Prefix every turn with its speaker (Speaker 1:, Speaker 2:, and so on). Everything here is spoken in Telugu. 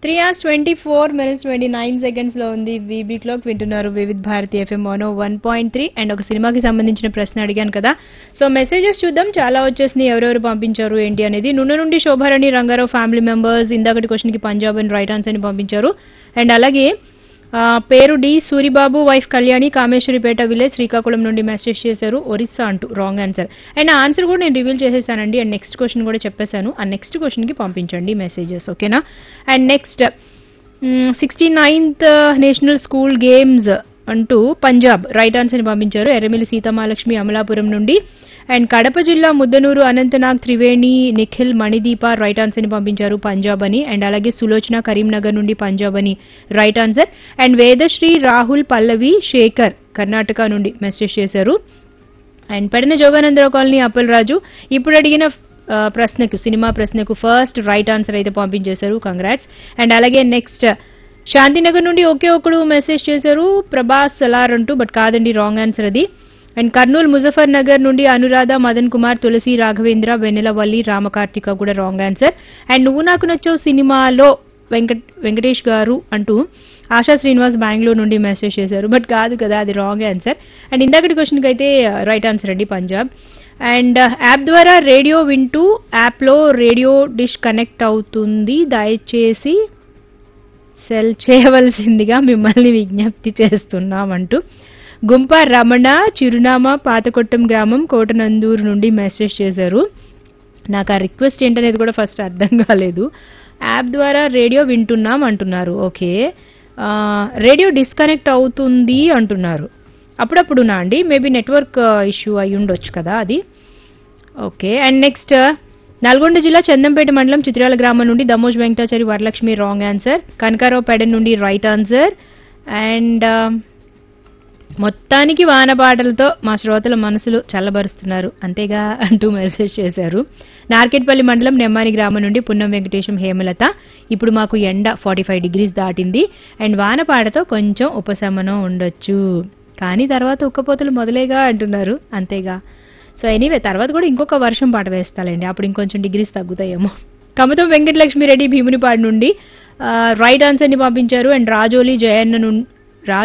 Speaker 1: three hours twenty four minutes twenty nine seconds లో ఉంది వీబీ క్లాక్ వింటున్నారు Vividh Bharati FM mono one point three and ఒక సినిమాకి సంబంధించిన ప్రశ్న అడిగాను కదా సో మెసేజెస్ చూద్దాం చాలా వచ్చేసినాయి ఎవరెవరు పంపించారు ఏంటి అనేది నున్న నుండి శోభారాణి రంగారావు ఫ్యామిలీ మెంబర్స్ ఇందాకటి క్వశ్చన్ కి పంజాబ్ అండ్ రైట్ ఆన్సర్ ని పంపించారు అండ్ అలాగే ఆ, పేరు D Suribabu wife Kalyani Kameswaripeta village Srikakulam నుండి మెసేజ్ చేశారు ఒరిస్సా అంటూ రాంగ్ ఆన్సర్ అండ్ ఆ ఆన్సర్ కూడా నేను రివీల్ చేసేసానండి అండ్ నెక్స్ట్ క్వశ్చన్ కూడా చెప్పేశాను ఆ నెక్స్ట్ క్వశ్చన్ కి పంపించండి మెసేజెస్ ఓకేనా and next sixty ninth national school games అంటూ పంజాబ్ రైట్ ఆన్సర్ ని పంపించారు ఎర్రమిల్లి సీతమాలక్ష్మి అమలాపురం నుండి అండ్ కడప జిల్లా ముద్దనూరు అనంతనాగ్ త్రివేణి నిఖిల్ మణిదీప రైట్ ఆన్సర్ ని పంపించారు పంజాబ్ అని అండ్ అలాగే సులోచన కరీంనగర్ నుండి పంజాబ్ అని right answer and Vedasri Rahul Pallavi Shekhar Karnataka నుండి మెసేజ్ చేశారు అండ్ పెడిన జోగానందరావు కాలనీ అప్పల్ రాజు ఇప్పుడు అడిగిన ఆ, ప్రశ్నకు సినిమా ప్రశ్నకు ఫస్ట్ రైట్ ఆన్సర్ అయితే పంపించేశారు కంగ్రాట్స్ అండ్ అలాగే నెక్స్ట్ శాంతినగర్ నుండి ఒకే ఒకడు మెసేజ్ చేశారు ప్రభాస్ సలార్ అంటూ బట్ కాదండి రాంగ్ ఆన్సర్ అది అండ్ కర్నూలు ముజఫర్ నగర్ నుండి అనురాధ మదన్ కుమార్ తులసి రాఘవేంద్ర వెన్నెలవల్లి రామకార్తిక కూడా రాంగ్ ఆన్సర్ అండ్ నువ్వు నాకు నచ్చావు సినిమాలో వెంకట్ వెంకటేష్ గారు అంటూ ఆశా శ్రీనివాస్ బెంగళూరు నుండి మెసేజ్ చేశారు బట్ కాదు కదా అది రాంగ్ ఆన్సర్ అండ్ ఇందాకటి క్వశ్చన్కి అయితే రైట్ ఆన్సర్ అండి పంజాబ్ అండ్ యాప్ ద్వారా రేడియో వింటూ యాప్లో రేడియో డిష్ కనెక్ట్ అవుతుంది దయచేసి సెల్ చేయవలసిందిగా మిమ్మల్ని విజ్ఞప్తి చేస్తున్నామంటూ గుంప రమణ చిరునామా పాతకొట్టం గ్రామం కోటనందూరు నుండి మెసేజ్ చేశారు నాకు ఆ రిక్వెస్ట్ ఏంటనేది కూడా ఫస్ట్ అర్థం కాలేదు యాప్ ద్వారా రేడియో వింటున్నాం అంటున్నారు ఓకే ఆ, రేడియో డిస్కనెక్ట్ అవుతుంది అంటున్నారు అప్పుడప్పుడు నా అండి మేబీ నెట్వర్క్ ఇష్యూ అయి ఉండొచ్చు కదా అది ఓకే అండ్ నెక్స్ట్ నల్గొండ జిల్లా చందంపేట మండలం చిత్రాల గ్రామం నుండి దమోజ్ వెంకటాచారి వరలక్ష్మి రాంగ్ ఆన్సర్ కనకారావు పెడ నుండి రైట్ ఆన్సర్ అండ్ మొత్తానికి వానపాటలతో మా శ్రోతల మనసులు చల్లబరుస్తున్నారు అంతేగా అంటూ మెసేజ్ చేశారు నార్కెట్పల్లి మండలం నెమ్మాని గ్రామం నుండి పున్నం వెంకటేశం హేమలత ఇప్పుడు మాకు ఎండ ఫార్టీ ఫైవ్ డిగ్రీస్ దాటింది అండ్ వానపాటతో కొంచెం ఉపశమనం ఉండొచ్చు కానీ తర్వాత ఉక్కపోతలు మొదలేగా అంటున్నారు అంతేగా సో ఎనీవే తర్వాత కూడా ఇంకొక వర్షం పాట వేస్తాలండి అప్పుడు ఇంకొంచెం డిగ్రీస్ తగ్గుతాయేమో కమతం వెంకటలక్ష్మి రెడ్డి భీమునిపాడు నుండి రైట్ ఆన్సర్ ని పంపించారు అండ్ రాజోలి జయన్న నుండి